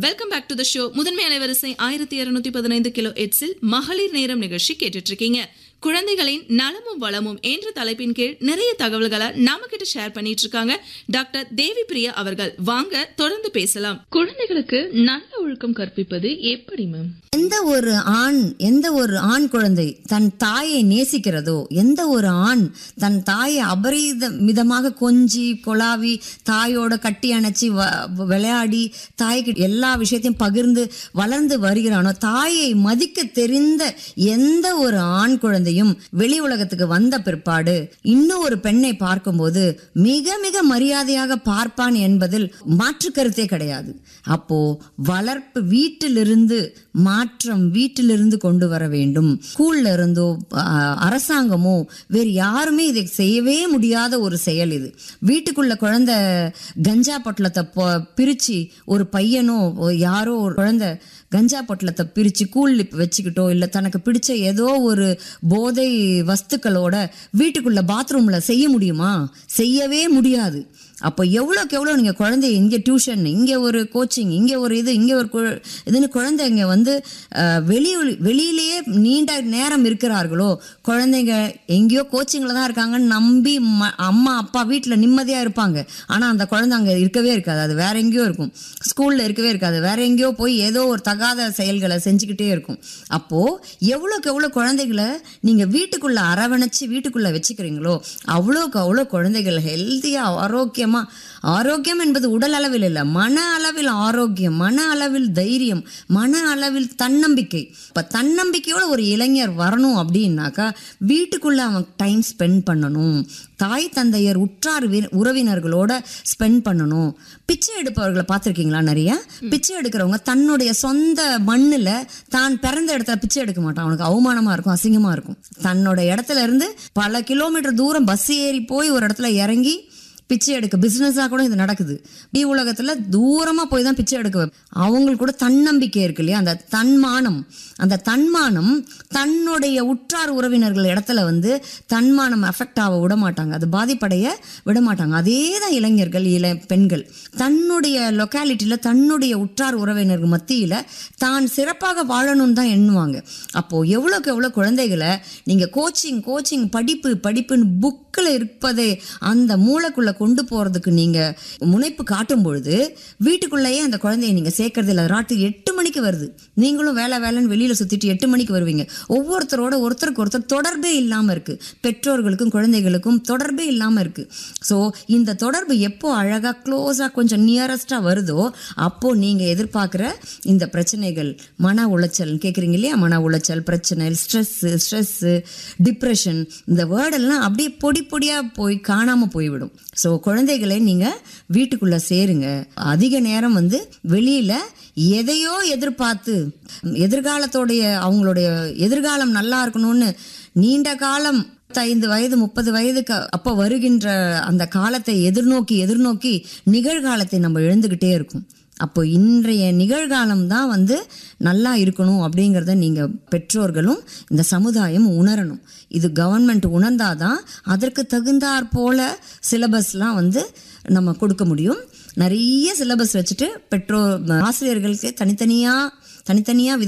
welcome back to the show முதன்மை அலைவரிசை ஆயிரத்தி இருநூத்தி பதினைந்து கிலோ எட்ஸில் மகளிர் நேரம் நிகழ்ச்சி கேட்டுட்டு இருக்கீங்க குழந்தைகளின் நலமும் வளமும் என்ற தலைப்பின் கீழ் நிறைய தகவல்களை நாம கிட்ட ஷேர் பண்ணிட்டு இருக்காங்க டாக்டர் தேவி பிரியா அவர்கள் வாங்க தொடர்ந்து பேசலாம் குழந்தைகளுக்கு நல்ல ஒழுக்கம் கற்பிப்பது எப்படி மேம் எந்த ஒரு ஆண் எந்த ஒரு ஆண் குழந்தை தன் தாயை நேசிக்கிறதோ எந்த ஒரு ஆண் தன் தாயை அபரீத மிதமாக கொஞ்சி கொலாவி தாயோட கட்டி அணைச்சி வ- விளையாடி தாய்க்கு எல்லா விஷயத்தையும் பகிர்ந்து வளர்ந்து வருகிறானோ தாயை மதிக்க தெரிந்த எந்த ஒரு ஆண் குழந்தையும் வெளி உலகத்துக்கு வந்த பிற்பாடு இன்னும் ஒரு பெண்ணை பார்க்கும்போது மிக மிக மரியாதையாக பார்ப்பான் என்பதில் மாற்று கருத்தே கிடையாது அப்போ வளர்ப்பு வீட்டிலிருந்து மாற்றம் வீட்டிலிருந்து கொண்டு வர வேண்டும் ஸ்கூல்ல இருந்தோ அஹ், அரசாங்கமோ வேறு யாருமே இதை செய்யவே முடியாத ஒரு செயல் இது வீட்டுக்குள்ள குழந்தை கஞ்சா பொட்டலத்தை பொ- பிரிச்சு ஒரு பையனோ ஒரு யாரோ ஒரு குழந்தை கஞ்சா பொட்டலத்தை பிரித்து கூழ் வச்சுக்கிட்டோ இல்லை தனக்கு பிடிச்ச ஏதோ ஒரு போதை வஸ்துக்களோட வீட்டுக்குள்ள பாத்ரூம்ல செய்ய முடியுமா செய்யவே முடியாது அப்போ எவ்வளோக்கு எவ்வளோ நீங்கள் குழந்தைய இங்கே டியூஷன் இங்கே ஒரு கோச்சிங் இங்கே ஒரு இது இங்கே ஒரு கு- இதுன்னு குழந்தைங்க வந்து அஹ், வெளி வெளியிலேயே நீண்ட நேரம் இருக்கிறார்களோ குழந்தைங்க எங்கேயோ கோச்சிங்கில் தான் இருக்காங்கன்னு நம்பி ம- அம்மா அப்பா வீட்டில் நிம்மதியாக இருப்பாங்க ஆனால் அந்த குழந்தை அங்கே இருக்கவே இருக்காது அது வேற எங்கேயோ இருக்கும் ஸ்கூலில் இருக்கவே இருக்காது வேற எங்கேயோ போய் ஏதோ ஒரு தகாத செயல்களை செஞ்சுக்கிட்டே இருக்கும் அப்போது எவ்வளோக்கு எவ்வளோ குழந்தைகளை நீங்கள் வீட்டுக்குள்ளே அரவணைச்சு வீட்டுக்குள்ளே வச்சுக்கிறீங்களோ அவ்வளோக்கு அவ்வளோ குழந்தைகள் ஹெல்த்தியாக ஆரோக்கியமாக ஆரோக்கியம் என்பது உடல் அளவில் இல்லை மன அளவில் ஆரோக்கியம் மன அளவில் தைரியம் மன அளவில் தன்னம்பிக்கை இப்போ தன்னம்பிக்கையோட ஒரு இளைஞர் வரணும் அப்படின்னாக்கா வீட்டுக்குள்ள அவன் டைம் ஸ்பெண்ட் பண்ணணும் தாய் தந்தையர் உற்றார் வி- உறவினர்களோட ஸ்பெண்ட் பண்ணணும் பிச்சை எடுப்பவர்களை பார்த்துருக்கீங்களா நிறைய பிச்சை எடுக்கிறவங்க தன்னுடைய சொந்த மண்ணில் தான் பிறந்த இடத்துல பிச்சை எடுக்க மாட்டான் அவனுக்கு அவமானமா இருக்கும் அசிங்கமா இருக்கும் தன்னோட இடத்துல இருந்து பல கிலோமீட்டர் தூரம் பஸ் ஏறி போய் ஒரு இடத்துல இறங்கி பிச்சை எடுக்க பிஸ்னஸாக கூட இது நடக்குது பி உலகத்தில் தூரமாக போய் தான் பிச்சை எடுக்க வைப்ப- அவங்களுக்கு கூட தன்னம்பிக்கை இருக்கு இல்லையா அந்த தன்மானம் அந்த தன்மானம் தன்னுடைய உற்றார் உறவினர்கள் இடத்துல வந்து தன்மானம் அஃபெக்ட் ஆக விட மாட்டாங்க அது பாதிப்படைய விட மாட்டாங்க அதே தான் இளைஞர்கள் இள பெண்கள் தன்னுடைய லொக்காலிட்டியில் தன்னுடைய உற்றார் உறவினர்கள் மத்தியில் தான் சிறப்பாக வாழணும்னு தான் எண்ணுவாங்க அப்போது எவ்வளோக்கு எவ்வளோ குழந்தைகளை நீங்கள் கோச்சிங் கோச்சிங் படிப்பு படிப்புன்னு புக்கில் இருப்பதை அந்த மூளைக்குள்ளே கொண்டு போகிறதுக்கு நீங்கள் முனைப்பு காட்டும் பொழுது வீட்டுக்குள்ளேயே அந்த குழந்தைய நீங்கள் சேர்க்கறது இல்லை ராத்திரி எட்டு மணிக்கு வருது நீங்களும் வேலை வேலைன்னு வெளியில் சுற்றிட்டு எட்டு மணிக்கு வருவீங்க ஒவ்வொருத்தரோட ஒருத்தருக்கு ஒருத்தர் தொடர்பே இல்லாமல் இருக்குது பெற்றோர்களுக்கும் குழந்தைகளுக்கும் தொடர்பே இல்லாமல் இருக்குது ஸோ இந்த தொடர்பு எப்போ அழகாக க்ளோஸாக கொஞ்சம் நியரஸ்டாக வருதோ அப்போது நீங்கள் எதிர்பார்க்குற இந்த பிரச்சனைகள் மன உளைச்சல் கேட்குறீங்க இல்லையா மன உளைச்சல் பிரச்சனை ஸ்ட்ரெஸ்ஸு ஸ்ட்ரெஸ்ஸு டிப்ரெஷன் இந்த வேர்டெல்லாம் அப்படியே பொடி பொடியாக போய் காணாமல் போய்விடும் ஸோ குழந்தைகளை நீங்கள் வீட்டுக்குள்ளே சேருங்க அதிக நேரம் வந்து வெளியில் எதையோ எதிர்பார்த்து எதிர்காலத்தோடைய அவங்களுடைய எதிர்காலம் நல்லா இருக்கணும்னு நீண்ட காலம் ஐந்து வயது முப்பது வயதுக்கு அப்போ வருகின்ற அந்த காலத்தை எதிர்நோக்கி எதிர்நோக்கி நிகழ்காலத்தை நம்ம எழுந்துக்கிட்டே இருக்கும் அப்போ இன்றைய நிகழ்காலம் தான் வந்து நல்லா இருக்கணும் அப்படிங்கிறத நீங்கள் பெற்றோர்களும் இந்த சமுதாயம் உணரணும் இது கவர்மெண்ட் உணர்ந்தாதான் அதற்கு தகுந்தாற் போல சிலபஸ்லாம் வந்து நம்ம கொடுக்க முடியும் நிறைய சிலபஸ் வச்சுட்டு பெற்றோர் ஆசிரியர்களுக்கு தனித்தனியாக தனித்தனியாக